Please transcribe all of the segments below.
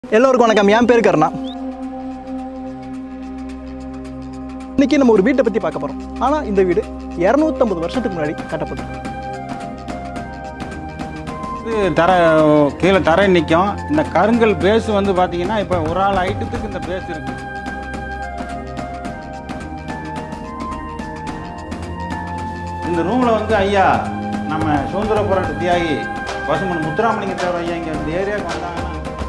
எல்லோருக்கும் வணக்கம் என் பேர் கருணா இன்னைக்கு நம்ம ஒரு வீட்டை பற்றி பார்க்க போகிறோம் ஆனால் இந்த வீடு இரநூத்தம்பது வருஷத்துக்கு முன்னாடி கட்டப்பட்டது இது தர கீழே தரை நிற்கும் இந்த கருங்கல் பேஸ் வந்து பார்த்தீங்கன்னா இப்போ ஒரு ஆள் ஐட்டத்துக்கு இந்த பேஸ் இருக்கு இந்த ரூமில் வந்து ஐயா நம்ம சுதந்திர போராட்ட தியாகி பசுமன் முத்துராமலிங்க தேவர் ஐயா இங்கே இந்த ஏரியாவுக்கு வந்தாங்கன்னா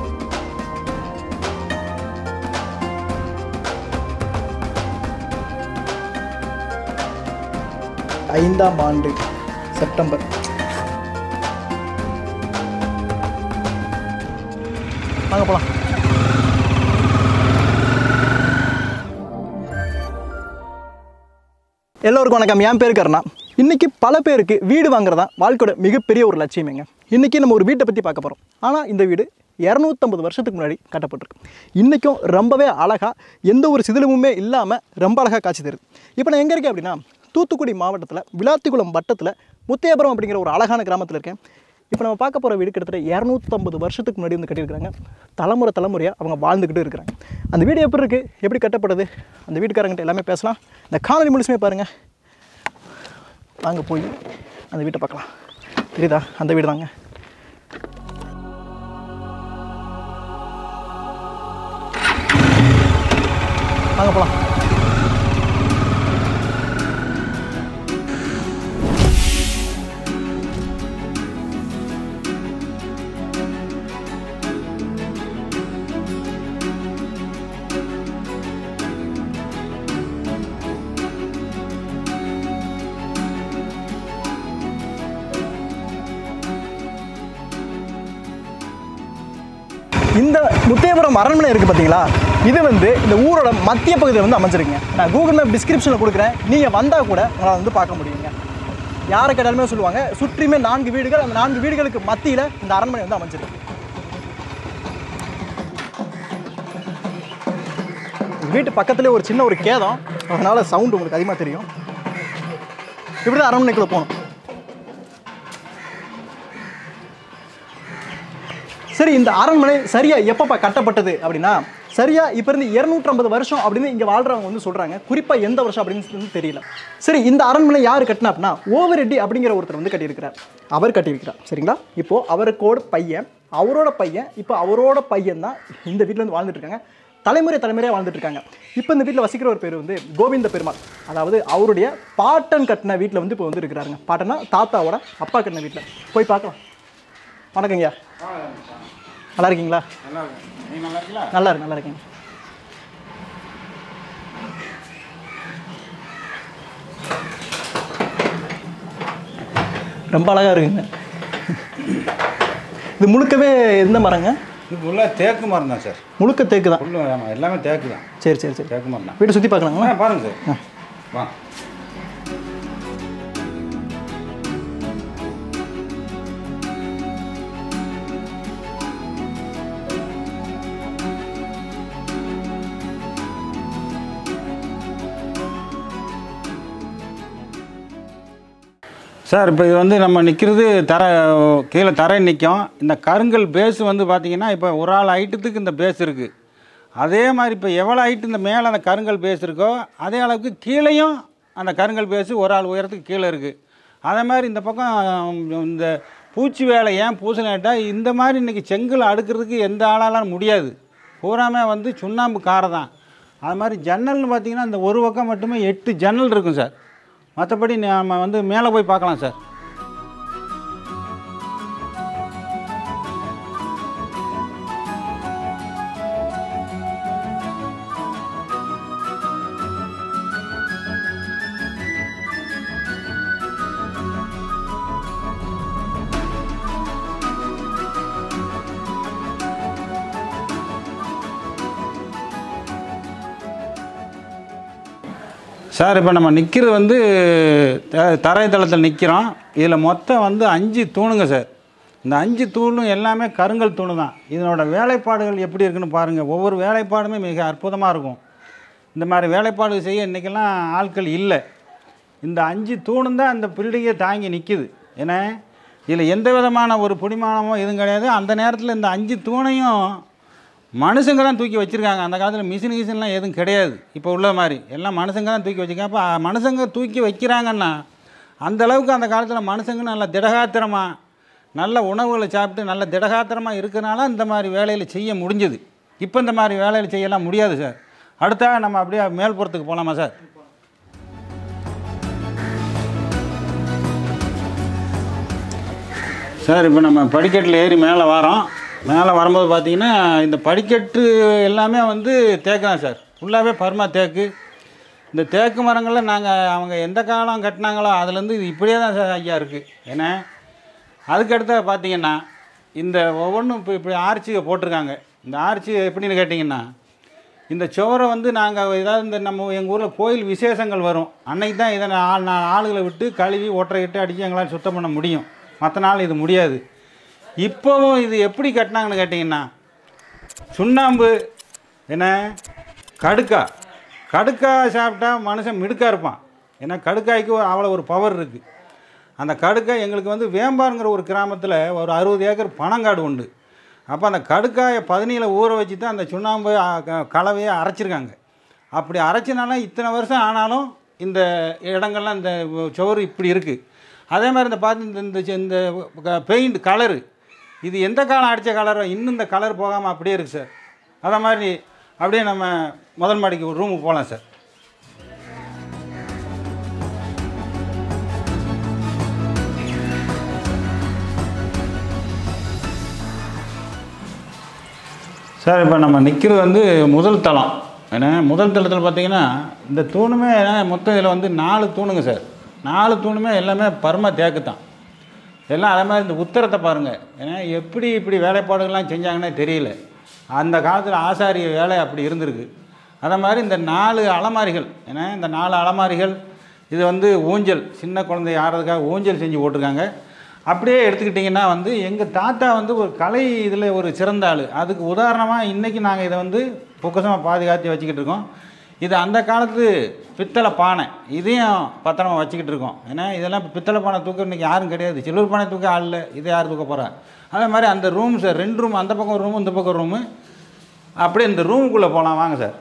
ஐந்தாம் ஆண்டு செப்டம்பர் வாங்க போகலாம் எல்லோருக்கும் வணக்கம் என் பேர் கருணா இன்னைக்கு பல பேருக்கு வீடு வாங்குறதா வாழ்க்கையோட மிகப்பெரிய ஒரு லட்சியமேங்க இன்னைக்கு நம்ம ஒரு வீட்டை பற்றி பார்க்க போகிறோம் ஆனால் இந்த வீடு இரநூத்தம்பது வருஷத்துக்கு முன்னாடி கட்டப்பட்டிருக்கு இன்றைக்கும் ரொம்பவே அழகாக எந்த ஒரு சிதிலமுமே இல்லாமல் ரொம்ப அழகாக காட்சி தருது இப்போ நான் எங்கே இருக்கேன் அப்படின்னா தூத்துக்குடி மாவட்டத்தில் விளாத்திக்குளம் வட்டத்தில் முத்தையபுரம் அப்படிங்கிற ஒரு அழகான கிராமத்தில் இருக்கேன் இப்போ நம்ம பார்க்க போகிற வீடு கிட்டத்தட்ட இரநூத்தம்பது வருஷத்துக்கு முன்னாடி வந்து கட்டியிருக்காங்க தலைமுறை தலைமுறையாக அவங்க வாழ்ந்துக்கிட்டு இருக்கிறாங்க அந்த வீடு எப்படி இருக்குது எப்படி கட்டப்படுது அந்த வீட்டுக்காரங்கிட்ட எல்லாமே பேசலாம் இந்த காணொலி முழுசுமே பாருங்கள் வாங்க போய் அந்த வீட்டை பார்க்கலாம் தெரியுதா அந்த வீடு தாங்க வாங்க போகலாம் இந்த முத்தையபுரம் அரண்மனை இருக்குது பார்த்தீங்களா இது வந்து இந்த ஊரோட மத்திய பகுதியில் வந்து அமைஞ்சிருக்குங்க நான் கூகுள் மேப் டிஸ்கிரிப்ஷனில் கொடுக்குறேன் நீங்கள் வந்தால் கூட உங்களால் வந்து பார்க்க முடியுங்க யாரை கேட்டாலுமே சொல்லுவாங்க சுற்றியுமே நான்கு வீடுகள் அந்த நான்கு வீடுகளுக்கு மத்தியில் இந்த அரண்மனை வந்து அமைஞ்சிருக்கு வீட்டு பக்கத்துலேயே ஒரு சின்ன ஒரு கேதம் அதனால் சவுண்டு உங்களுக்கு அதிகமாக தெரியும் இப்படி தான் அரண்மனைக்குள்ளே போகணும் சரி இந்த அரண்மனை சரியா எப்பப்பா கட்டப்பட்டது அப்படின்னா சரியா இப்போ இருந்து இருநூற்றம்பது வருஷம் அப்படின்னு இங்கே வாழ்றவங்க வந்து சொல்றாங்க குறிப்பா எந்த வருஷம் அப்படின்னு வந்து தெரியல சரி இந்த அரண்மனை யார் கட்டினா அப்படின்னா ஓவரெட்டி அப்படிங்கிற ஒருத்தர் வந்து கட்டியிருக்கிறார் அவர் கட்டியிருக்கிறார் சரிங்களா இப்போ அவருக்கோட பையன் அவரோட பையன் இப்போ அவரோட பையன் தான் இந்த வீட்டில் வந்து வாழ்ந்துட்டு இருக்காங்க தலைமுறை தலைமுறையாக வாழ்ந்துட்டு இருக்காங்க இப்போ இந்த வீட்டில் வசிக்கிற ஒரு பேர் வந்து கோவிந்த பெருமாள் அதாவது அவருடைய பாட்டன் கட்டின வீட்டில் வந்து இப்போ வந்து இருக்கிறாருங்க பாட்டனா தாத்தாவோட அப்பா கட்டின வீட்டில் போய் பார்க்கலாம் வணக்கங்கய்யா நல்லா இருக்கீங்களா நல்லா இருக்கு நீங்கள் நல்லா இருக்கீங்களா நல்லா இருக்கு நல்லா இருக்கீங்க ரொம்ப அழகா இருக்குங்க இது முழுக்கவே எந்த மரங்க இது ஃபுல்லாக தேக்கு மரம் தான் சார் முழுக்க தேக்கு தான் ஃபுல்லு ஆமாம் எல்லாமே தேக்கு தான் சரி சரி சரி தேக்கு மரம் தான் வீட்டை சுற்றி பார்க்கலாங்களா ஆ பாருங்க சார் வாங்க சார் இப்போ இது வந்து நம்ம நிற்கிறது தர கீழே தரை நிற்கும் இந்த கருங்கல் பேஸ் வந்து பார்த்தீங்கன்னா இப்போ ஒரு ஆள் ஐட்டத்துக்கு இந்த பேஸ் இருக்குது அதே மாதிரி இப்போ எவ்வளோ ஹைட்டு இந்த மேலே அந்த கருங்கல் பேஸ் இருக்கோ அதே அளவுக்கு கீழேயும் அந்த கருங்கல் பேஸ் ஒரு ஆள் உயரத்துக்கு கீழே இருக்குது அதே மாதிரி இந்த பக்கம் இந்த பூச்சி வேலை ஏன் பூசணிட்டா இந்த மாதிரி இன்றைக்கி செங்கல் அடுக்கிறதுக்கு எந்த ஆளாலும் முடியாது பூராமே வந்து சுண்ணாம்பு காரை தான் அது மாதிரி ஜன்னல்னு பார்த்தீங்கன்னா இந்த ஒரு பக்கம் மட்டுமே எட்டு ஜன்னல் இருக்கும் சார் மற்றபடி நம்ம வந்து மேலே போய் பார்க்கலாம் சார் சார் இப்போ நம்ம நிற்கிறது வந்து த- தரைத்தளத்தில் நிற்கிறோம் இதில் மொத்தம் வந்து அஞ்சு தூணுங்க சார் இந்த அஞ்சு தூணும் எல்லாமே கருங்கல் தூணு தான் இதனோட வேலைப்பாடுகள் எப்படி இருக்குன்னு பாருங்கள் ஒவ்வொரு வேலைப்பாடுமே மிக அற்புதமாக இருக்கும் இந்த மாதிரி வேலைப்பாடு செய்ய இன்றைக்கெல்லாம் ஆட்கள் இல்லை இந்த அஞ்சு தூணும் தான் அந்த பில்டிங்கை தாங்கி நிற்கிது ஏன்னா இதில் எந்த விதமான ஒரு பிடிமானமோ எதுவும் கிடையாது அந்த நேரத்தில் இந்த அஞ்சு தூணையும் மனுஷங்க தான் தூக்கி வச்சுருக்காங்க அந்த காலத்தில் மிஷின் கிஷின்லாம் எதுவும் கிடையாது இப்போ உள்ள மாதிரி எல்லாம் மனுஷங்க தான் தூக்கி வச்சுருக்காங்க அப்போ மனுஷங்க தூக்கி வைக்கிறாங்கன்னா அந்த அளவுக்கு அந்த காலத்தில் மனுஷங்க நல்ல திடகாத்திரமாக நல்ல உணவுகளை சாப்பிட்டு நல்ல திடகாத்திரமாக இருக்கிறனால இந்த மாதிரி வேலையில் செய்ய முடிஞ்சது இப்போ இந்த மாதிரி வேலையில் செய்யலாம் முடியாது சார் அடுத்தா நம்ம அப்படியே மேல்புறத்துக்கு போகலாமா சார் சார் இப்போ நம்ம படிக்கட்டில் ஏறி மேலே வரோம் மேலே வரும்போது பார்த்தீங்கன்னா இந்த படிக்கட்டு எல்லாமே வந்து தேக்கு தான் சார் ஃபுல்லாகவே பர்மா தேக்கு இந்த தேக்கு மரங்களில் நாங்கள் அவங்க எந்த காலம் கட்டினாங்களோ அதுலேருந்து இது இப்படியே தான் சார் ஐயா இருக்குது ஏன்னா அதுக்கடுத்த பார்த்தீங்கன்னா இந்த ஒவ்வொன்றும் இப்போ இப்படி ஆர்ச்சி போட்டிருக்காங்க இந்த ஆர்ச்சி எப்படின்னு கேட்டிங்கன்னா இந்த சுவரை வந்து நாங்கள் ஏதாவது இந்த நம்ம எங்கள் ஊரில் கோயில் விசேஷங்கள் வரும் அன்னைக்கு தான் இதை நான் ஆள் நான் ஆளுகளை விட்டு கழுவி ஒற்றை இட்டு அடித்து எங்களால் சுத்தம் பண்ண முடியும் மற்ற நாள் இது முடியாது இப்போவும் இது எப்படி கட்டினாங்கன்னு கேட்டிங்கன்னா சுண்ணாம்பு என்ன கடுக்கா கடுக்கா சாப்பிட்டா மனுஷன் மிடுக்கா இருப்பான் ஏன்னா கடுக்காய்க்கு அவ்வளோ ஒரு பவர் இருக்குது அந்த கடுக்காய் எங்களுக்கு வந்து வேம்பாருங்கிற ஒரு கிராமத்தில் ஒரு அறுபது ஏக்கர் பனங்காடு உண்டு அப்போ அந்த கடுக்காயை பதினியில் ஊற வச்சு தான் அந்த சுண்ணாம்பு அ, க- கலவையை அரைச்சிருக்காங்க அப்படி அரைச்சினால இத்தனை வருஷம் ஆனாலும் இந்த இடங்கள்லாம் இந்த சுவர் இப்படி இருக்குது அதே மாதிரி இந்த பார்த்து இந்த இந்த சி- இந்த பெயிண்ட் கலரு இது எந்த காலம் அடித்த கலரோ இன்னும் இந்த கலர் போகாமல் அப்படியே இருக்குது சார் அதை மாதிரி அப்படியே நம்ம முதல் மாடிக்கு ஒரு ரூமுக்கு போகலாம் சார் சார் இப்போ நம்ம நிற்கிறது வந்து முதல் தளம் ஏன்னா முதல் தளத்தில் பார்த்தீங்கன்னா இந்த தூணுமே மொத்தம் இதில் வந்து நாலு தூணுங்க சார் நாலு தூணுமே எல்லாமே பர்ம தேக்கு தான் எல்லாம் அதே மாதிரி இந்த உத்தரத்தை பாருங்கள் ஏன்னா எப்படி இப்படி வேலைப்பாடுகள்லாம் செஞ்சாங்கன்னே தெரியல அந்த காலத்தில் ஆசாரிய வேலை அப்படி இருந்திருக்கு அதே மாதிரி இந்த நாலு அலமாரிகள் ஏன்னா இந்த நாலு அலமாரிகள் இது வந்து ஊஞ்சல் சின்ன குழந்தை ஆடுறதுக்காக ஊஞ்சல் செஞ்சு போட்டிருக்காங்க அப்படியே எடுத்துக்கிட்டிங்கன்னா வந்து எங்கள் தாத்தா வந்து ஒரு கலை இதில் ஒரு சிறந்த ஆள் அதுக்கு உதாரணமாக இன்றைக்கி நாங்கள் இதை வந்து பொக்கசமாக பாதுகாத்து வச்சுக்கிட்டு இருக்கோம் இது அந்த காலத்து பித்தளை பானை இதையும் பத்திரமா வச்சுக்கிட்டு இருக்கோம் ஏன்னா இதெல்லாம் இப்ப பித்தளை பானை தூக்க இன்றைக்கி யாரும் கிடையாது சில்வர் பானை தூக்க ஆள் இல்லை இதை யார் தூக்க போகிறா அதே மாதிரி அந்த ரூம் சார் ரெண்டு ரூம் அந்த பக்கம் ஒரு ரூம் இந்த பக்கம் ரூமு அப்படியே இந்த ரூமுக்குள்ளே போகலாம் வாங்க சார்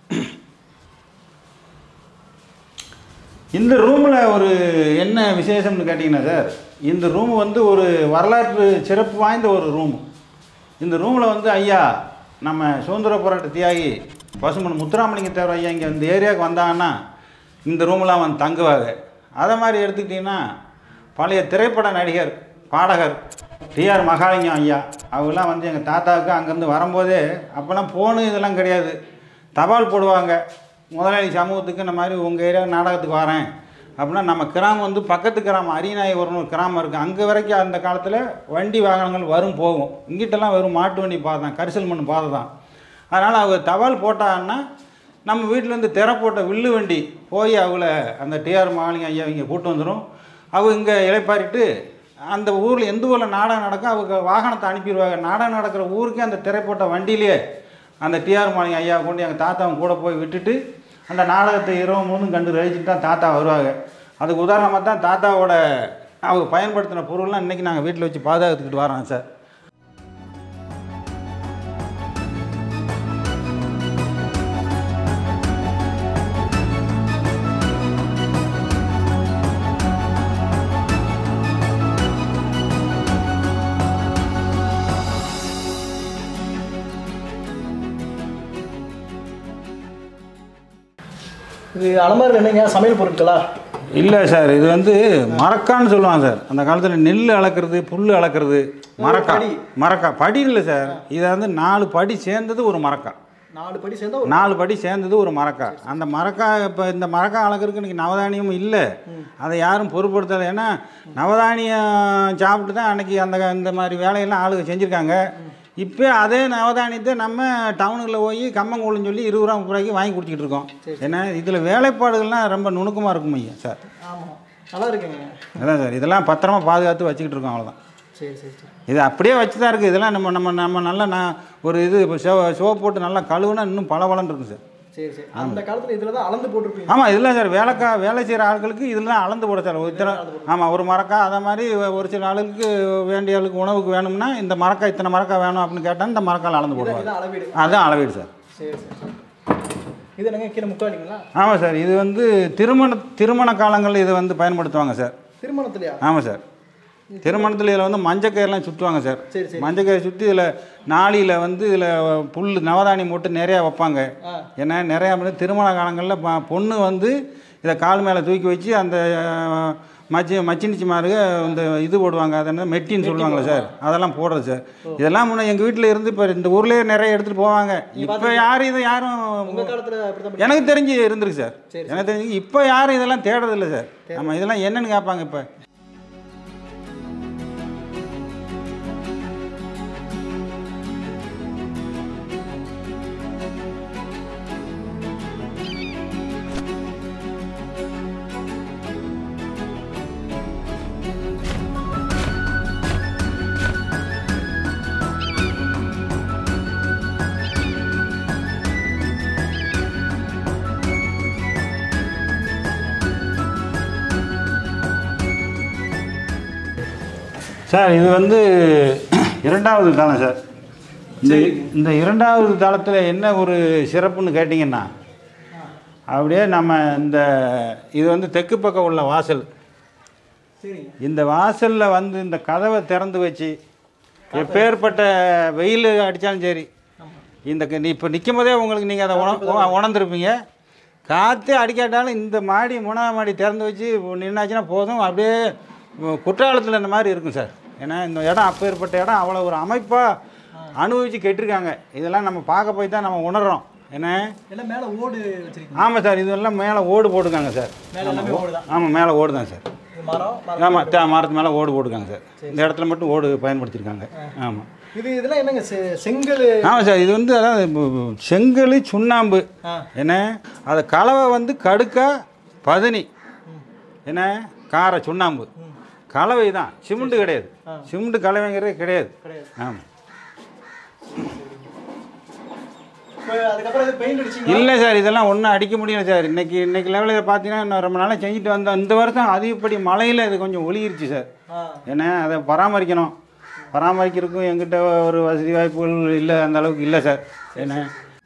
இந்த ரூமில் ஒரு என்ன விசேஷம்னு கேட்டிங்கன்னா சார் இந்த ரூம் வந்து ஒரு வரலாற்று சிறப்பு வாய்ந்த ஒரு ரூம் இந்த ரூமில் வந்து ஐயா நம்ம சுதந்திர போராட்ட தியாகி பசுமன் முத்துராமலிங்க தேவர் ஐயா இங்கே இந்த ஏரியாவுக்கு வந்தாங்கன்னா இந்த ரூம்லாம் வந்து தங்குவாங்க அதை மாதிரி எடுத்துக்கிட்டிங்கன்னா பழைய திரைப்பட நடிகர் பாடகர் டிஆர் மகாலிங்கம் ஐயா அவங்கெல்லாம் வந்து எங்கள் தாத்தாவுக்கு அங்கேருந்து வரும்போதே அப்போல்லாம் ஃபோனு இதெல்லாம் கிடையாது தபால் போடுவாங்க முதலாளி சமூகத்துக்கு இந்த மாதிரி உங்கள் ஏரியா நாடகத்துக்கு வரேன் அப்படின்னா நம்ம கிராமம் வந்து பக்கத்து கிராமம் அரியநாயபுரம்னு ஒரு கிராமம் இருக்குது அங்கே வரைக்கும் அந்த காலத்தில் வண்டி வாகனங்கள் வரும் போகும் இங்கிட்டலாம் வெறும் மாட்டு வண்டி பாதை தான் கரிசல் மண் பாதை தான் அதனால் அவங்க தபால் போட்டாங்கன்னா நம்ம வீட்டிலேருந்து திரை போட்ட வில்லு வண்டி போய் அவங்கள அந்த டிஆர் மகாலிங்க ஐயா இங்கே கூட்டு வந்துடும் அவங்க இங்கே இளைப்பாரிட்டு அந்த ஊரில் எந்த ஊரில் நாடகம் நடக்கும் அவங்க வாகனத்தை அனுப்பிடுவாங்க நாடகம் நடக்கிற ஊருக்கே அந்த திரை போட்ட வண்டியிலே அந்த டிஆர் மாலிங்க ஐயா கொண்டு எங்கள் தாத்தாவும் கூட போய் விட்டுட்டு அந்த நாடகத்தை இரவு முழுதும் கண்டு ரசிச்சுட்டு தான் தாத்தா வருவாங்க அதுக்கு உதாரணமாக தான் தாத்தாவோட அவங்க பயன்படுத்தின பொருள்லாம் இன்றைக்கி நாங்கள் வீட்டில் வச்சு பாதுகாத்துக்கிட்டு வரோம் சார் இது அலமாரியில் என்னங்க சமையல் பொருட்களா இல்லை சார் இது வந்து மரக்கான்னு சொல்லுவாங்க சார் அந்த காலத்தில் நெல் அளக்கிறது புல் அளக்கிறது மரக்கா படி. மரக்கா படி இல்லை சார் இதை வந்து நாலு படி சேர்ந்தது ஒரு மரக்கா நாலு படி சேர்ந்தா ஒரு நாலு படி சேர்ந்தது ஒரு மரக்கா அந்த மரக்கா இப்போ இந்த மரக்கா அளக்கிறதுக்கு இன்றைக்கி நவதானியமும் இல்லை அதை யாரும் பொருட்படுத்தலை ஏன்னா நவதானியம் சாப்பிட்டு தான் அன்றைக்கி அந்த இந்த மாதிரி வேலையெல்லாம் ஆளுங்க செஞ்சுருக்காங்க இப்போ அதே நவதானியத்தை நம்ம டவுனுக்குள்ள போய் கம்மங்கூழ்னு சொல்லி இருபது ரூபா முப்பது ரூபாய்க்கு வாங்கி குடிச்சிக்கிட்டு இருக்கோம் ஏன்னா இதில் வேலைப்பாடுகள்லாம் ரொம்ப நுணுக்கமாக இருக்கும் ஐயா சார் ஆமாம் நல்லா இருக்குங்க அதான் சார் இதெல்லாம் பத்திரமா பாதுகாத்து வச்சுக்கிட்டு இருக்கோம் அவ்வளோதான் சரி சரி சரி இது அப்படியே வச்சு தான் இருக்குது இதெல்லாம் நம்ம நம்ம நம்ம நல்லா நான் ஒரு இது இப்போ சோ சோப் போட்டு நல்லா கழுவுனா இன்னும் பளபளன்னு இருக்கும் சார் சரி சரி அந்த காலத்துல இதுல தான் அளந்து போட்டிருப்பீங்க ஆமாம் இதெல்லாம் சார் வேலைக்கா வேலை செய்கிற ஆட்களுக்கு இதெல்லாம் அளந்து போட சார் இத்தனை ஆமாம் ஒரு மரக்கா அதை மாதிரி ஒரு சில ஆளுக்கு வேண்டிய ஆளுக்கு உணவுக்கு வேணும்னா இந்த மரக்கா இத்தனை மரக்கா வேணும் அப்படின்னு கேட்டால் இந்த மரக்கால் அளந்து போடுவாங்க இதான் அளவீடு அதுதான் அளவீடு சார் சரி சரி இது என்னங்க கீழே முக்காலிங்களா ஆமாம் சார் இது வந்து திருமண திருமண காலங்களில் இதை வந்து பயன்படுத்துவாங்க சார் திருமணத்துலயா ஆமாம் சார் திருமணத்தில் இதில் வந்து மஞ்சக்கயிறுலாம் சுற்றுவாங்க சார் சரி சரி மஞ்சக்கயிறு சுற்றி இதில் நாளியில் வந்து இதில் புல் நவதானியம் போட்டு நிறையா வைப்பாங்க ஆ ஏன்னா நிறையா வந்து திருமண காலங்களில் ப- பொண்ணு வந்து இதை கால் மேலே தூக்கி வச்சு அந்த அஹ், மச்சி மச்சினிச்சி மாருக இந்த இது போடுவாங்க அது என்ன மெட்டின்னு சொல்லுவாங்களே சார் அதெல்லாம் போடுறது சார் இதெல்லாம் முன்னே எங்கள் வீட்டில் இருந்து இப்போ இந்த ஊர்லேயே நிறைய எடுத்துகிட்டு போவாங்க இப்போ யாரும் இதை யாரும் உங்க காலத்துல அப்படிதான் எனக்கு தெரிஞ்சு இருந்திருக்கு சார் சரி, எனக்கு தெரிஞ்சு இப்போ யாரும் இதெல்லாம் தேடுறதில்ல சார் ஆமாம் இதெல்லாம் என்னன்னு கேட்பாங்க இப்போ சார் இது வந்து இரண்டாவது தாளம் சார் இந்த இந்த இரண்டாவது தாளத்தில் என்ன ஒரு சிறப்புன்னு கேட்டிங்கன்னா அப்படியே நம்ம இந்த இது வந்து தெற்கு பக்கம் உள்ள வாசல் சரிங்க இந்த வாசலில் வந்து இந்த கதவை திறந்து வச்சு எப்பேற்பட்ட வெயில் அடித்தாலும் சரி இந்த க- நீ இப்போ நிற்கும் போதே உங்களுக்கு நீங்கள் அதை உண உண- உணர்ந்திருப்பீங்க காற்று அடிக்காட்டாலும் இந்த மாடி மூணாவது மாடி திறந்து வச்சு நின்னாச்சுன்னா போதும் அப்படியே குற்றாலத்தில் இந்த மாதிரி இருக்கும் சார் ஏன்னா இந்த இடம் அப்பேற்பட்ட இடம் அவ்வளோ ஒரு அமைப்பாக அனுபவித்து கெட்டிருக்காங்க இதெல்லாம் நம்ம பார்க்க போய் தான் நம்ம உணர்றோம் என்ன எல்லாம் மேல ஓடு வச்சிருக்கீங்க ஆமாம் சார் இதெல்லாம் மேலே ஓடு போட்டுருக்காங்க சார் மேல எல்லாமே ஓடு தான் ஆமாம் மேலே ஓடு தான் சார் இது மரம் மரம் ஆமாம் தே மரத்து மேலே ஓடு போட்டுருக்காங்க சார் இந்த இடத்துல மட்டும் ஓடு பயன்படுத்தியிருக்காங்க ஆமாம் இது இதெல்லாம் என்னங்க செ- செங்கல் ஆமாம் சார் இது வந்து அதாவது பு- பு- செங்கல் சுண்ணாம்பு ஆ என்ன அது கலவை வந்து கடுக்கா பதனி என்ன கார சுண்ணாம்பு கலவை தான் சிமெண்ட் கிடையாது சிமெண்ட் கலவைங்கிறதே கிடையாது கிடையாது ஆமாம் இப்போ அதுக்கப்புறம் இது பெயிண்ட் அடிச்சிங்க இல்லை சார் இதெல்லாம் ஒன்றும் அடிக்க முடியல சார் இன்னைக்கு இன்னைக்கு லெவலில் பார்த்தீங்கன்னா இன்னும் ரொம்ப நாளாக செஞ்சுட்டு வந்தோம் இந்த வருஷம் அதிகப்படி மழையில் இது கொஞ்சம் ஒளியிருச்சு சார் ஆ ஏன்னா அதை பராமரிக்கணும் பராமரிக்கிறதுக்கும் எங்கிட்ட ஒரு வசதி வாய்ப்புகள் இல்லை அந்த அளவுக்கு இல்லை சார் என்ன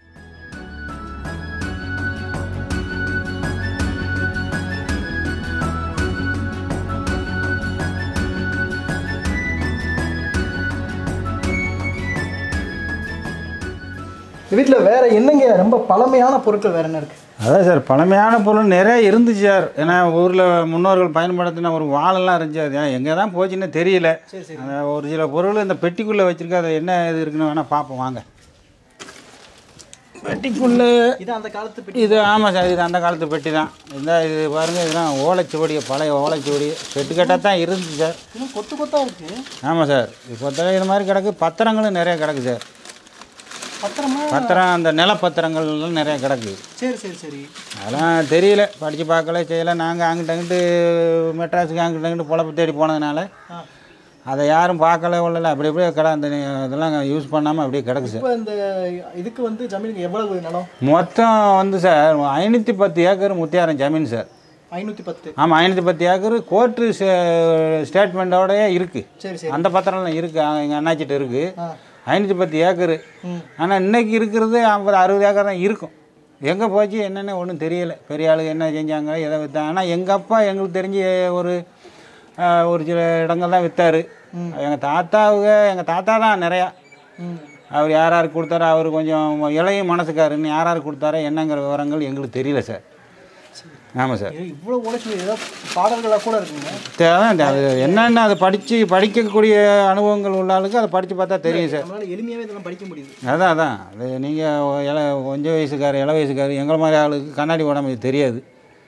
இந்த வீட்டில் வேற என்னங்க ரொம்ப பழமையான பொருட்கள் வேற என்ன இருக்கு அதான் சார் பழமையான பொருள் நிறைய இருந்துச்சு சார் ஏன்னா ஊரில் முன்னோர்கள் பயன்படுத்தின ஒரு வாழெல்லாம் இருந்துச்சு அது எங்கே தான் போச்சுன்னு தெரியல சரி சரி அந்த ஒரு சில பொருள் இந்த பெட்டிக்குள்ளே வச்சுருக்க அது என்ன இது இருக்குன்னு வேணால் பார்ப்போம் வாங்க பெட்டிக்குள்ளே இது அந்த காலத்து பெட்டி இது ஆமாம் சார் இது அந்த காலத்து பெட்டி தான் இந்த இது பாருங்கள் இதெல்லாம் ஓலைச்சுவடி பழைய ஓலைச்சுவடி பெட்டுக்கட்டாக தான் இருந்துச்சு சார் இன்னும் கொத்து கொத்தா இருக்கு ஆமாம் சார் இப்போ இது மாதிரி கிடக்கு பத்திரங்களும் நிறைய கிடக்கு சார் பத்திரமா பத்திரம் அந்த நிலப்பத்திரங்கள்லாம் நிறைய கிடக்கு சரி சரி சரி அதெல்லாம் தெரியல படித்து பார்க்கல செய்யலை நாங்கள் அங்கிட்ட அங்கிட்டு மெட்ராஸுக்கு அங்கிட்ட அங்கிட்டு பொழப்பு தேடி போனதுனால ஆ அதை யாரும் பார்க்கல உள்ளல அப்படி அப்படியே கிட அந்த இதெல்லாம் யூஸ் பண்ணாமல் அப்படியே கிடக்கு சார் இப்போ இந்த இதுக்கு வந்து ஜமீனுக்கு எவ்வளவு நிலம் மொத்தம் வந்து சார் ஐநூற்றி பத்து ஏக்கர் முத்தியாரம் ஜமீன் சார் ஐநூற்றி பத்து ஆமாம் ஐநூற்றி பத்து ஏக்கர் கோர்ட்டு ஸ்டேட்மெண்ட்டோடயே இருக்குது சரி சரி அந்த பத்திரம்லாம் இருக்குது எங்கள் அண்ணாச்சிட்ட இருக்குது ஆ ஐநூற்றி பத்து ஏக்கரு ம் ஆனால் இன்னைக்கு இருக்கிறது ஐம்பது அறுபது ஏக்கர் தான் இருக்கும் எங்கே போச்சு என்னென்னு ஒன்றும் தெரியல பெரிய ஆளுங்க என்ன செஞ்சாங்க எதை விற்றாங்க ஆனால் எங்கள் அப்பா எங்களுக்கு தெரிஞ்சு ஒரு ஆஹ், ஒரு சில இடங்கள் தான் விற்றாரு எங்கள் தாத்தாவுக எங்கள் தாத்தா தான் நிறையா ம் அவர் யார் யாருக்கு கொடுத்தாரோ அவர் கொஞ்சம் இளைய மனசுக்காருன்னு யார் யாருக்கு கொடுத்தாரோ என்னங்கிற விவரங்கள் எங்களுக்கு தெரியல சார் ஆமாம் சார் இது இவ்வளோ உழைச்சி ஏதோ பாடல்களாக கூட இருக்குங்க அதான் அது என்னென்ன அதை படித்து படிக்கக்கூடிய அனுபவங்கள் உள்ள ஆளுக்கு அதை படித்து பார்த்தா தெரியும் சார் நம்மளால எளிமையாகவே இதெல்லாம் படிக்க முடியுது அதான் அதான் அது நீங்கள் இள கொஞ்சம் வயசுக்கார் இள வயசுக்கார் எங்களை மாதிரி ஆளுக்கு கண்ணாடி உடம்பு இது தெரியாது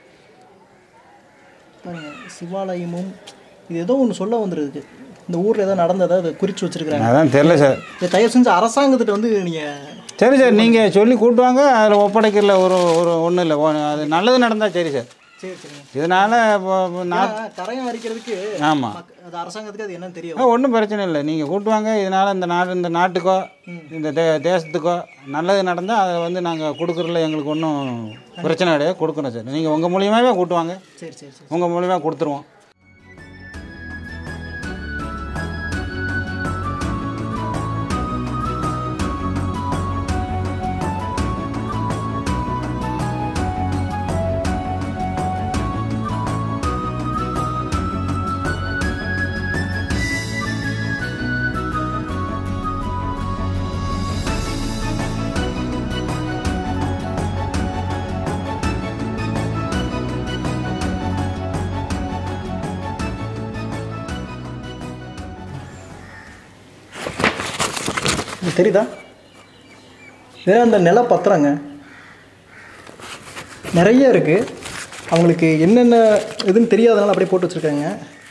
பாருங்க சிவாலயமும் இது ஏதோ ஒன்று சொல்ல வந்துருக்கு இந்த ஊரில் ஏதோ நடந்ததை அதை குறித்து வச்சிருக்கிறாங்க அதான் தெரில சார் இதை தயவு செஞ்சு அரசாங்கத்திட்ட வந்து நீங்கள் சரி சார் நீங்கள் சொல்லி கூட்டுவாங்க அதில் ஒப்படைக்கல ஒரு ஒரு ஒன்றும் இல்லை ஒ- அது நல்லது நடந்தால் சரி சார் சரி சரிங்க இதனால் இப்போ நாட் ஏன்னா, கரையம் வரிக்கிறதுக்கு ஆமாம் மக்க- அது அரசாங்கத்துக்கு அது என்னன்னு தெரியும் ஒன்றும் பிரச்சனை இல்லை நீங்கள் கூட்டுவாங்க இதனால் இந்த நாடு இந்த நாட்டுக்கோ இந்த தே தேசத்துக்கோ நல்லது நடந்தால் அதை வந்து நாங்கள் கொடுக்குறதுல எங்களுக்கு ஒன்றும் பிரச்சனை கிடையாது கொடுக்குறோம் சார் நீங்கள் உங்கள் மூலியமாகவே கூட்டுவாங்க சரி சரி சரி உங்கள் மூலியமாக கொடுத்துருவோம் இது தெரியுதா இதெல்லாம் அந்த நில பத்திரங்க நிறைய இருக்குது அவங்களுக்கு என்னென்ன இதுன்னு தெரியாதனால அப்படியே போட்டு வச்சுருக்காங்க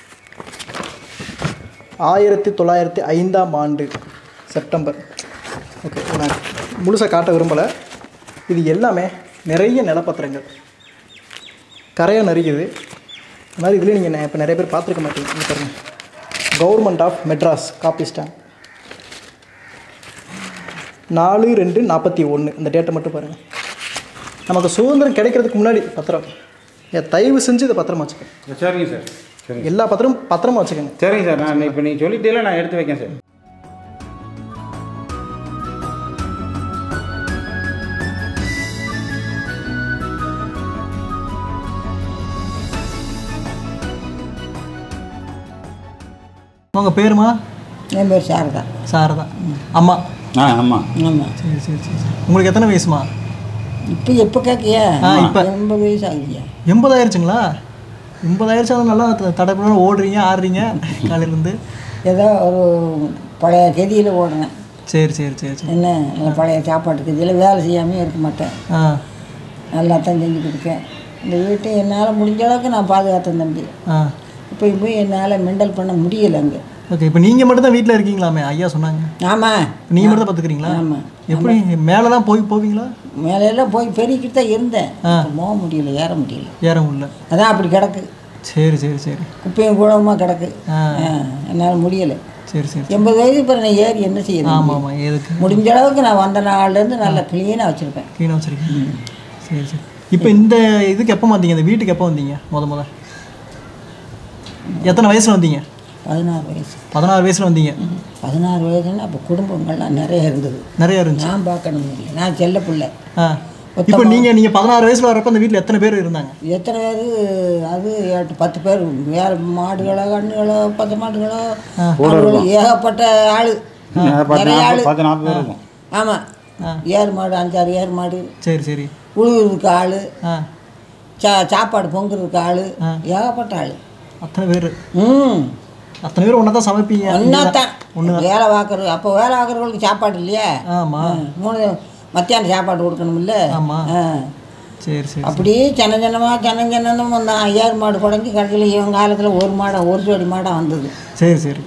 ஆயிரத்தி தொள்ளாயிரத்தி ஐந்தாம் ஆண்டு செப்டம்பர் ஓகே நான் முழுசாக காட்ட விரும்பலை இது எல்லாமே நிறைய நிலப்பத்திரங்கள் கரையாக நறுக்குது இந்த மாதிரி இதுலேயும் நீங்கள் இப்போ நிறைய பேர் பார்த்துருக்க மாட்டீங்க இங்க பாருங்க government of Madras copy stamp நாலு ரெண்டு நாற்பத்தி ஒன்று இந்த டேட்டை மட்டும் பாருங்கள் நமக்கு சுதந்திரம் கிடைக்கிறதுக்கு முன்னாடி பத்திரம் ஏன் தயவு செஞ்சு இதை பத்திரமா வச்சுக்கோங்க சரிங்க சார் சரிங்க எல்லா பத்திரமும் பத்திரமா வச்சுக்கோங்க சரிங்க சார் நான் இப்போ நீங்கள் சொல்லிட்டீங்களா நான் எடுத்து வைக்கேன் சார் உங்கள் பேருமா என் பேர் சாரதா சாரதா அம்மா ஆ ஆமாம் ஆமாம் சரி சரி சரி சரி. உங்களுக்கு எத்தனை வயசுமா இப்போ எப்போ கேட்கியா ஆ, இப்ப. எண்பது வயசு ஆகுதியா எண்பதாயிருச்சுங்களா எண்பதாயிருச்சு அது நல்லா தடப்பட ஓடுறீங்க ஆடுறீங்க காலையிலேருந்து ஏதோ ஒரு பழைய கதியில் ஓடுறேன் சரி சரி சரி சரி என்ன இந்த பழைய சாப்பாட்டு கதியில் வேலை செய்யாமல் இருக்க மாட்டேன் ஆ நல்லா தான் செஞ்சு கொடுப்பேன் இந்த வீட்டை என்னால் முடிஞ்ச அளவுக்கு நான் பாதுகாத்தேன் தம்பி ஆ இப்போ போய் என்னால் மெண்டல் பண்ண முடியலை அங்கே ஓகே இப்போ நீங்கள் மட்டும் தான் வீட்டில் இருக்கீங்களாமே ஐயா சொன்னாங்க ஆமாம் நீங்கள் மட்டும் தான் பார்த்துக்கிறீங்களா ஆமாம் எப்படி மேலே தான் போய் போவீங்களா மேலையெல்லாம் போய் பெருக்கிட்டு தான் இருந்தேன் ஆ. இப்ப போக முடியல ஏற முடியல ஏற முடியல அதான் அப்படி கிடக்கு சரி சரி சரி குப்பையும் கூடமாக கிடக்கு ஆ என்னால் முடியலை சரி சரி எண்பது வயசு பிறகு நான் ஏறி என்ன செய்யணும் ஆமாம் ஆமாம் எதுக்கு முடிஞ்ச அளவுக்கு நான் வந்த நாள்லேருந்து நல்லா க்ளீனாக வச்சுருப்பேன் க்ளீனாக வச்சுருக்கீங்க சரி சரி இப்போ இந்த இதுக்கு எப்போ வந்தீங்க இந்த வீட்டுக்கு எப்போ வந்தீங்க முத முத எத்தனை வயசில் வந்தீங்க பதினாறு வயசு பதினாறு வயசில் வந்தீங்க பதினாறு வயசுன்னா அப்போ குடும்பங்கள்லாம் நிறைய இருந்தது நிறைய இருந்துச்சு நான் பார்க்கணும் இல்லை நான் செல்ல பிள்ளை ஆ இப்போ நீங்கள் நீங்கள் பதினாறு வயசில் வரப்போ அந்த வீட்டில் எத்தனை பேர் இருந்தாங்க எத்தனை பேர் அது எட்டு பத்து பேர் வேறு மாடுகளோ கண்ணுகளோ பத்து மாடுகளோ ஆடுகளோ, ஏகப்பட்ட ஆள் பத்து நிறைய ஆள் நாற்பது பத்து நாற்பது பேர் இருக்கும் ஆமாம் ஏறு மாடு அஞ்சாறு ஏறு மாடு சரி சரி உழுவுறதுக்கு ஆள் ஆ சா சாப்பாடு பொங்குறதுக்கு ஆள் ஏகப்பட்ட ஆள் அத்தனை பேர் ம் அத்தனை பேர் ஒன்றா தான் சமைப்பீங்க ஒன்றாத்தான் வேலை பார்க்குறது அப்போ வேலை பார்க்குறவங்களுக்கு சாப்பாடு இல்லையா ஆமாம் மூணு மத்தியானம் சாப்பாடு கொடுக்கணும்ல ஆமாம் ஆ. சரி சரி அப்படியே சின்ன சின்னமாக சின்ன சின்னமாக அந்த ஐயாறு மாடு குடஞ்சி கடைசியில் இவன் காலத்தில் ஒரு மாடம் ஒரு ஜோடி மாடம் வந்தது சரி சரி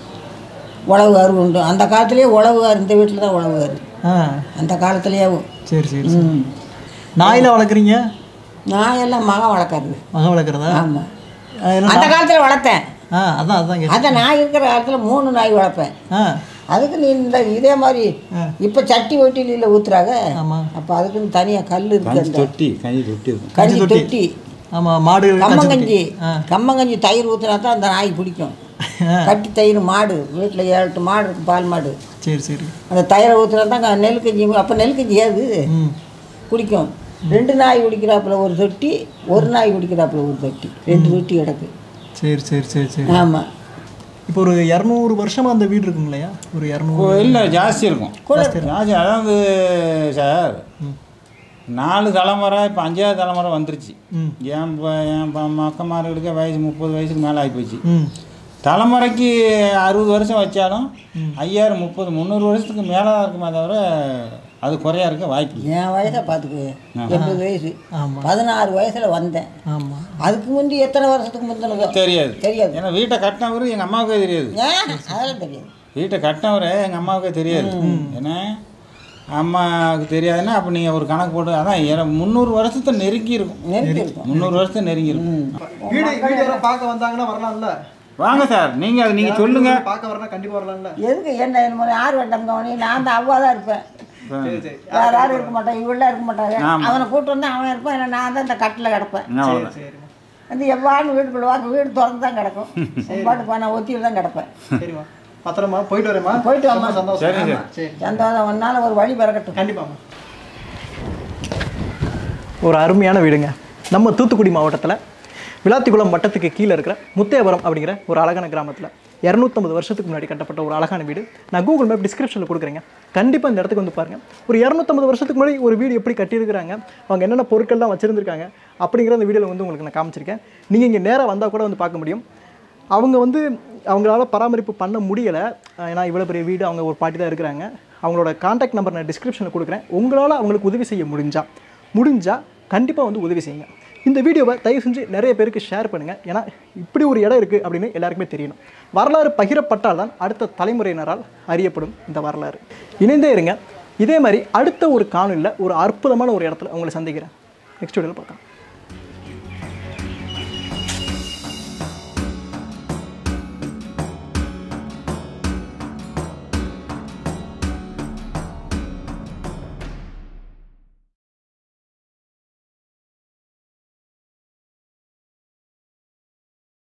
உழவுகாரு உண்டு அந்த காலத்துலேயே உழவுகாரு இந்த வீட்டில் தான் உழவுகாரு ஆ அந்த காலத்துலேயே சரி சரி சரி. ம் நாயில் வளர்க்குறீங்க நான் எல்லாம் மகன் வளர்க்குறது மகன் வளர்க்குறதா ஆமாம் ஆ, என்ன அந்த காலத்தில் வளர்த்தேன் ஆ அதான் அதான் கேட்டேன் அந்த நான் இருக்கிற காலத்தில் மூணு நாய் வளர்ப்பேன் ஆ அதுக்கு நீ இந்த இதே மாதிரி ஆ. இப்போ சட்டி ஒட்டிலில் ஊற்றுறாங்க ஆமாம் அப்போ அதுக்குன்னு தனியாக கல் இருக்கு கஞ்சி அந்த தொட்டி கஞ்சி தொட்டி இருக்கும் கஞ்சி தொட்டி ஆமாம் மாடு கம்மங்கஞ்சி ஆ கம்மங்கஞ்சி தயிர் ஊற்றினா தான் அந்த நாய் பிடிக்கும் ஆ, கட்டி தயிர் மாடு வீட்டில் ஏழு எட்டு மாடு இருக்கு பால் மாடு சரி சரி அந்த தயிரை ஊற்றினா தான் க- நெல் கஞ்சி அப்போ நெல் கஞ்சி ஏது ம் குடிக்கும் ரெண்டு நாய் குடிக்கிறாப்புல ஒரு தொட்டி ஒரு நாய் குடிக்கிறாப்புல ஒரு தொட்டி ரெண்டு தொட்டி கிடக்கு சரி சரி சரி சரி ஆமாம் இப்போ ஒரு இரநூறு வருஷமா அந்த வீடு இருக்குங்க இல்லையா ஒரு இரநூறு இல்லை ஜாஸ்தி இருக்கும் ஜாஸ்தி அதாவது சார் நாலு தலைமுறை இப்போ அஞ்சாவது தலைமுறை வந்துருச்சு ம். என் ப- என் ப- மக்கமார்களுக்கே வயசு முப்பது வயசுக்கு மேலே ஆகிப்போச்சு ம் தலைமுறைக்கு அறுபது வருஷம் வச்சாலும் ஐயாயிரம் முப்பது முந்நூறு வருஷத்துக்கு மேலே தான் இருக்குமே தவிர அது குறையா இருக்க வாய்ப்பு இல்லை. என் வயசை பார்த்துக்கு எண்பது வயசு ஆமாம் பதினாறு வயசில் வந்தேன் ஆமாம் அதுக்கு முந்தி எத்தனை வருஷத்துக்கு முந்தினதோ தெரியாது தெரியாது ஏன்னா வீட்டை கட்டினவர் எங்கள் அம்மாவுக்கே தெரியாது ஏன் அதெல்லாம் தெரியாது வீட்டை கட்டினவர் எங்கள் அம்மாவுக்கே தெரியாது ஏன்னா அம்மாவுக்கு தெரியாதுன்னா அப்போ நீங்கள் ஒரு கணக்கு போட்டு அதான் இர- முந்நூறு வருஷத்தை நெருங்கி இருக்கும் நெருக்கி இருக்கும் முந்நூறு வருஷத்தை நெருங்கி இருக்கும் வீடு வீடு யாரும் பார்க்க வந்தாங்கன்னா வரலாம்ல வாங்க சார் நீங்கள் அது நீங்கள் சொல்லுங்கள் பார்க்க வரலாம் கண்டிப்பாக வரலாம்ல எதுக்கு என்ன என்ன மாதிரி யார் வேண்டாம் கவனி நான் தான் அவ்வளோ தான் இருப்பேன் சரி சரி வேற யாரும் இருக்க மாட்டான் இவெல்லாம் இருக்க மாட்டாங்க ஆமா. அவனை கூட்டு வந்து அவன் இருப்பான் இல்லை நான் தான் இந்த கட்டில் கிடப்பேன் அவ்வளோதான் சரிம்மா வந்து எவ்வாறு வீட்டுக்குள்ள வாங்க வீடு திறந்து தான் கிடக்கும் பாட்டுக்கு நான் ஒத்தியில் தான் கிடப்பேன் சரிம்மா பத்திரமா போயிட்டு வரேம்மா போயிட்டு வாம்மா. ரொம்ப சந்தோஷம் சரிங்க. ஆமா, சரி சந்தோஷம் ஒன்னால ஒரு வழி பிறக்கட்டும் கண்டிப்பாம்மா ஒரு அருமையான வீடுங்க நம்ம தூத்துக்குடி மாவட்டத்தில் விளாத்திக்குளம் வட்டத்துக்கு கீழே இருக்கிற முத்தையபுரம் அப்படிங்கிற ஒரு அழகான கிராமத்தில் இரநூத்தம்பது வருஷத்துக்கு முன்னாடி கட்டப்பட்ட ஒரு அழகான வீடு நான் கூகுள் மேப் டிஸ்கிரிப்ஷனில் கொடுக்குறேங்க கண்டிப்பாக இந்த இடத்துக்கு வந்து பாருங்கள் ஒரு இரநூத்தம்பது வருஷத்துக்கு முன்னாடி ஒரு வீடு எப்படி கட்டியிருக்கிறாங்க அவங்க என்னென்ன பொருட்கள்லாம் வச்சுருந்துருக்காங்க அப்படிங்கிற அந்த வீடியோவில் வந்து உங்களுக்கு நான் காமிச்சிருக்கேன் நீங்கள் இங்கே நேராக வந்தால் கூட வந்து பார்க்க முடியும் அவங்க வந்து அவங்களால பராமரிப்பு பண்ண முடியலை ஏன்னா இவ்வளோ பெரிய வீடு அவங்க ஒரு பாட்டி தான் இருக்கிறாங்க அவங்களோட காண்டாக்ட் நம்பர் நான் டிஸ்கிரிப்ஷனில் கொடுக்குறேன் உங்களால் அவங்களுக்கு உதவி செய்ய முடிஞ்சா முடிஞ்சால் கண்டிப்பாக வந்து உதவி செய்யுங்க இந்த வீடியோவை தயவு செஞ்சு நிறைய பேருக்கு ஷேர் பண்ணுங்கள் ஏன்னா இப்படி ஒரு இடம் இருக்குது அப்படின்னு எல்லாருக்குமே தெரியணும் வரலாறு பகிரப்பட்டால் தான் அடுத்த தலைமுறையினரால் அறியப்படும் இந்த வரலாறு இணைந்தே இருங்க இதே மாதிரி அடுத்த ஒரு காணொலியில் ஒரு அற்புதமான ஒரு இடத்துல உங்களை சந்திக்கிறேன் நெக்ஸ்ட் வீடியோவில் பார்க்கலாம்